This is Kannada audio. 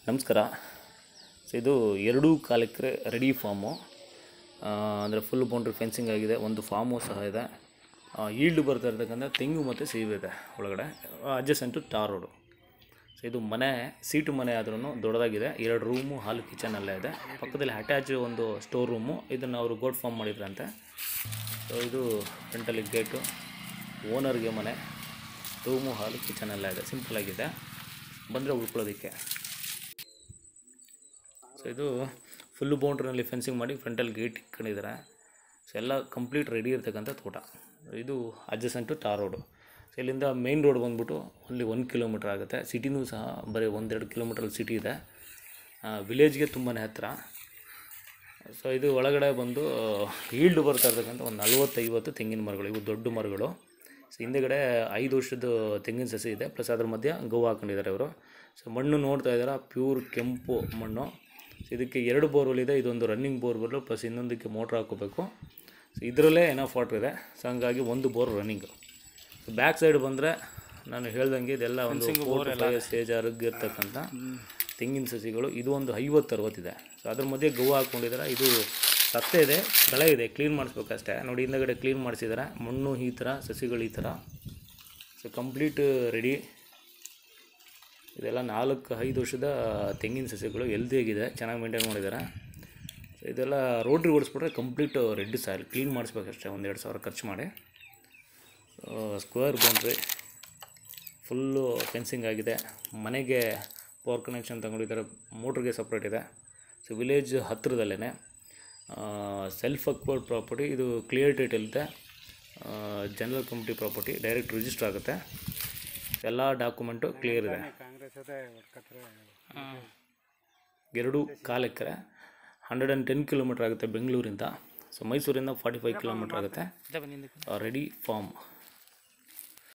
ನಮಸ್ಕಾರ ಸೊ ಇದು ಎರಡೂ ಕಾಲಕ್ಕೆ ರೆಡಿ ಫಾರ್ಮು ಅಂದರೆ ಫುಲ್ ಬೌಂಡ್ರಿ ಫೆನ್ಸಿಂಗ್ ಆಗಿದೆ ಒಂದು ಫಾರ್ಮು ಸಹ ಇದೆ ಈಲ್ಡ್ ಬರ್ತಾ ಇರ್ತಕ್ಕಂಥ ತೆಂಗು ಮತ್ತು ಸೇಬು ಇದೆ ಒಳಗಡೆ ಅಡ್ಜಸೆಂಟು ಟಾರ್ ರೋಡು ಸೊ ಇದು ಮನೆ ಸೀಟು ಮನೆ ಆದ್ರೂ ದೊಡ್ಡದಾಗಿದೆ ಎರಡು ರೂಮು ಹಾಲು ಕಿಚನ್ ಎಲ್ಲ ಇದೆ ಪಕ್ಕದಲ್ಲಿ ಅಟ್ಯಾಚ್ ಒಂದು ಸ್ಟೋರ್ ರೂಮು ಇದನ್ನು ಅವರು ಗೋಡ್ ಫಾರ್ಮ್ ಮಾಡಿದ್ರಂತೆ ಸೊ ಇದು ಫ್ರಂಟಲ್ಲಿ ಗೇಟು ಓನರ್ಗೆ ಮನೆ ರೂಮು ಹಾಲು ಕಿಚನ್ ಎಲ್ಲ ಇದೆ ಸಿಂಪಲ್ ಆಗಿದೆ ಬಂದರೆ ಉಳ್ಕೊಳ್ಳೋದಕ್ಕೆ ಸೊ ಇದು ಫುಲ್ಲು ಬೌಂಡ್ರಿನಲ್ಲಿ ಫೆನ್ಸಿಂಗ್ ಮಾಡಿ ಫ್ರಂಟಲ್ಲಿ ಗೇಟ್ ಇಟ್ಕೊಂಡಿದ್ದಾರೆ ಸೊ ಎಲ್ಲ ಕಂಪ್ಲೀಟ್ ರೆಡಿ ಇರ್ತಕ್ಕಂಥ ತೋಟ ಇದು ಅಡ್ಜಸೆಂಟು ಟಾರ್ ರೋಡು ಸೊ ಇಲ್ಲಿಂದ ಮೇನ್ ರೋಡ್ ಬಂದ್ಬಿಟ್ಟು ಓನ್ಲಿ ಒಂದು ಕಿಲೋಮೀಟ್ರ್ ಆಗುತ್ತೆ ಸಿಟಿನೂ ಸಹ ಬರೀ ಒಂದೆರಡು ಕಿಲೋಮೀಟ್ರಲ್ಲಿ ಸಿಟಿ ಇದೆ ವಿಲೇಜ್ಗೆ ತುಂಬಾ ಹತ್ತಿರ ಸೊ ಇದು ಒಳಗಡೆ ಬಂದು ಈಲ್ಡ್ ಬರ್ತಾ ಇರ್ತಕ್ಕಂಥ ಒಂದು ನಲ್ವತ್ತೈವತ್ತು ತೆಂಗಿನ ಮರಗಳು ಇವು ದೊಡ್ಡ ಮರಗಳು ಸೊ ಹಿಂದೆಗಡೆ ಐದು ವರ್ಷದ ತೆಂಗಿನ ಸಸಿ ಇದೆ ಪ್ಲಸ್ ಅದ್ರ ಮಧ್ಯೆ ಗೋವು ಹಾಕೊಂಡಿದ್ದಾರೆ ಇವರು ಸೊ ಮಣ್ಣು ನೋಡ್ತಾ ಇದ್ದಾರೆ ಪ್ಯೂರ್ ಕೆಂಪು ಮಣ್ಣು ಸೊ ಇದಕ್ಕೆ ಎರಡು ಬೋರ್ವೆಲ್ ಇದೆ ಇದೊಂದು ರನ್ನಿಂಗ್ ಬೋರ್ವೆಲ್ಲು ಪ್ಲಸ್ ಇನ್ನೊಂದಕ್ಕೆ ಮೋಟ್ರ್ ಹಾಕೋಬೇಕು ಸೊ ಇದರಲ್ಲೇ ಏನೋ ವಾಟ್ರ್ ಇದೆ ಸೊ ಹಂಗಾಗಿ ಒಂದು bore running so back side ಬಂದರೆ ನಾನು ಹೇಳ್ದಂಗೆ ಇದೆಲ್ಲ ಒಂದು ಸ್ಟೇಜ್ ಇರ್ತಕ್ಕಂಥ ತೆಂಗಿನ ಸಸಿಗಳು ಇದು ಒಂದು ಐವತ್ತು ಅರವತ್ತಿದೆ ಸೊ ಅದ್ರ ಮಧ್ಯೆ ಗೋವು ಹಾಕ್ಕೊಂಡಿದ್ದಾರೆ ಇದು ಸತ್ತೆ ಇದೆ ಕಳೆ ಇದೆ ಕ್ಲೀನ್ ಮಾಡಿಸ್ಬೇಕಷ್ಟೇ ನೋಡಿ ಹಿಂದಗಡೆ ಕ್ಲೀನ್ ಮಾಡಿಸಿದ್ದಾರೆ ಮಣ್ಣು ಈ ಥರ ಸಸಿಗಳು ಈ ಥರ ಸೊ ಕಂಪ್ಲೀಟ್ ರೆಡಿ ಇದೆಲ್ಲ ನಾಲ್ಕು ಐದು ವರ್ಷದ ತೆಂಗಿನ ಸಸಿಗಳು ಹೆಲ್ದಿಯಾಗಿದೆ ಚೆನ್ನಾಗಿ ಮೇಂಟೈನ್ ಮಾಡಿದ್ದಾರೆ ಸೊ ಇದೆಲ್ಲ ರೋಡ್ರಿ ಓಡಿಸ್ಬಿಟ್ರೆ ಕಂಪ್ಲೀಟ್ ರೆಡ್ ಸಾಯಿಲ್ ಕ್ಲೀನ್ ಮಾಡಿಸ್ಬೇಕಷ್ಟೇ ಒಂದೆರಡು ಸಾವಿರ ಖರ್ಚು ಮಾಡಿ ಸ್ಕ್ವೇರ್ ಬೌಂಡ್ರಿ ಫುಲ್ಲು ಫೆನ್ಸಿಂಗ್ ಆಗಿದೆ ಮನೆಗೆ ಪವರ್ ಕನೆಕ್ಷನ್ ತಗೊಂಡಿದ್ದಾರೆ ಮೋಟ್ರಿಗೆ ಸಪ್ರೇಟ್ ಇದೆ ಸೊ ವಿಲೇಜ್ ಹತ್ತಿರದಲ್ಲೇ ಸೆಲ್ಫ್ ಅಕ್ವರ್ಡ್ ಪ್ರಾಪರ್ಟಿ ಇದು ಕ್ಲಿಯರ್ ಟೈಟಲ್ ಇದೆ general company property direct register ಆಗುತ್ತೆ ಎಲ್ಲ ಡಾಕ್ಯುಮೆಂಟು ಕ್ಲಿಯರ್ ಇದೆ ಎರಡು ಕಾಲು acre hundred and ten kilometre ಆಗುತ್ತೆ ಬೆಂಗಳೂರಿಂದ ಸೊ ಮೈಸೂರಿಂದ ಫಾರ್ಟಿ ಫೈವ್ ಕಿಲೋಮೀಟ್ರ್ ಆಗುತ್ತೆ ರೆಡಿ ಫಾರ್ಮ್